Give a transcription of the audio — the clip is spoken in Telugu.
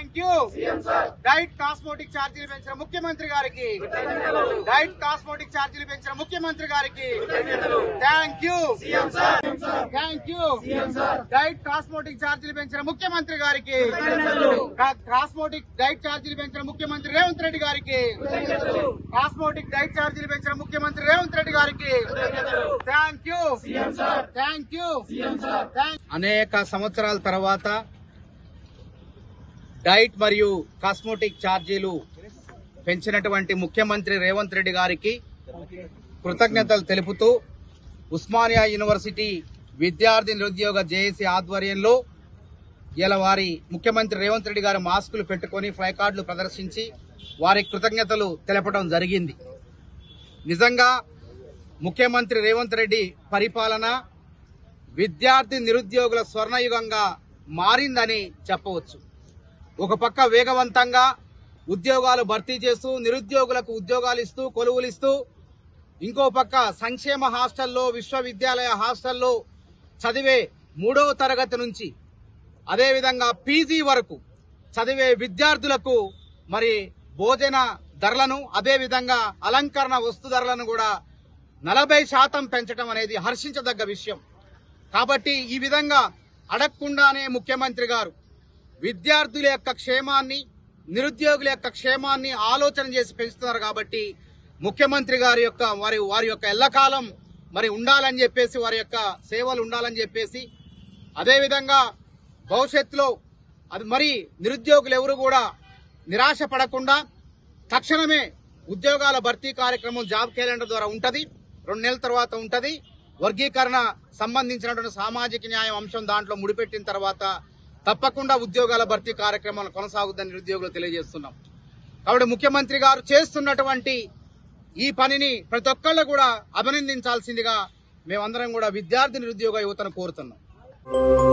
థ్యాంక్ యూ డైట్ కాస్మోటిక్ ఛార్జీలు పెంచిన ముఖ్యమంత్రి గారికి డైట్ కాస్మోటిక్ ఛార్జీలు పెంచిన ముఖ్యమంత్రి గారికి thank you thank you diet cosmetic ఛార్జీలు పెంచిన ముఖ్యమంత్రి గారికి కా- కాస్మోటిక్ డైట్ ఛార్జీలు పెంచిన ముఖ్యమంత్రి రేవంత్ రెడ్డి గారికి కాస్మోటిక్ డైట్ ఛార్జీలు పెంచిన ముఖ్యమంత్రి రేవంత్ రెడ్డి గారికి థ్యాంక్ యూ థ్యాంక్ యూ అనేక సంవత్సరాల తర్వాత డైట్ మరియు కాస్మోటిక్ ఛార్జీలు పెంచినటువంటి ముఖ్యమంత్రి రేవంత్ రెడ్డి గారికి కృతజ్ఞతలు తెలుపుతూ ఉస్మానియా యూనివర్సిటీ విద్యార్థి నిరుద్యోగ జేఏసీ ఆధ్వర్యంలో ఇలా వారి ముఖ్యమంత్రి రేవంత్ రెడ్డి గారు మాస్కులు పెట్టుకొని ఫ్లై కార్డులు ప్రదర్శించి వారి కృతజ్ఞతలు తెలపడం జరిగింది నిజంగా ముఖ్యమంత్రి రేవంత్ రెడ్డి పరిపాలన విద్యార్థి నిరుద్యోగుల స్వర్ణయుగంగా మారిందని చెప్పవచ్చు ఒక పక్క వేగవంతంగా ఉద్యోగాలు భర్తీ చేస్తూ నిరుద్యోగులకు ఉద్యోగాలు ఇస్తూ కొలువులు ఇస్తూ ఇంకో పక్క సంక్షేమ హాస్టల్లో విశ్వవిద్యాలయ హాస్టల్లో చదివే మూడవ తరగతి నుంచి అదేవిధంగా పీజీ వరకు చదివే విద్యార్థులకు మరి భోజన ధరలను అదేవిధంగా అలంకరణ వస్తు ధరలను కూడా నలభై శాతం పెంచడం అనేది హర్షించదగ్గ విషయం కాబట్టి ఈ విధంగా అడగకుండానే ముఖ్యమంత్రి గారు విద్యార్థుల యొక్క క్షేమాన్ని నిరుద్యోగుల యొక్క క్షేమాన్ని ఆలోచన చేసి పెంచుతున్నారు కాబట్టి ముఖ్యమంత్రి గారి యొక్క వారి వారి యొక్క ఎల్లకాలం మరి ఉండాలని చెప్పేసి వారి యొక్క సేవలు ఉండాలని చెప్పేసి అదేవిధంగా భవిష్యత్తులో అది మరి నిరుద్యోగులు ఎవరు కూడా నిరాశ పడకుండా తక్షణమే ఉద్యోగాల భర్తీ కార్యక్రమం జాబ్ క్యాలెండర్ ద్వారా ఉంటది రెండు నెలల తర్వాత ఉంటది వర్గీకరణ సంబంధించినటువంటి సామాజిక న్యాయం అంశం దాంట్లో ముడిపెట్టిన తర్వాత తప్పకుండా ఉద్యోగాల భర్తీ కార్యక్రమం కొనసాగుద్దని నిరుద్యోగులు తెలియజేస్తున్నాం కాబట్టి ముఖ్యమంత్రి గారు చేస్తున్నటువంటి ఈ పనిని ప్రతి ఒక్కళ్ళు కూడా అభినందించాల్సిందిగా మేమందరం కూడా విద్యార్థి నిరుద్యోగ యువతను కోరుతున్నాం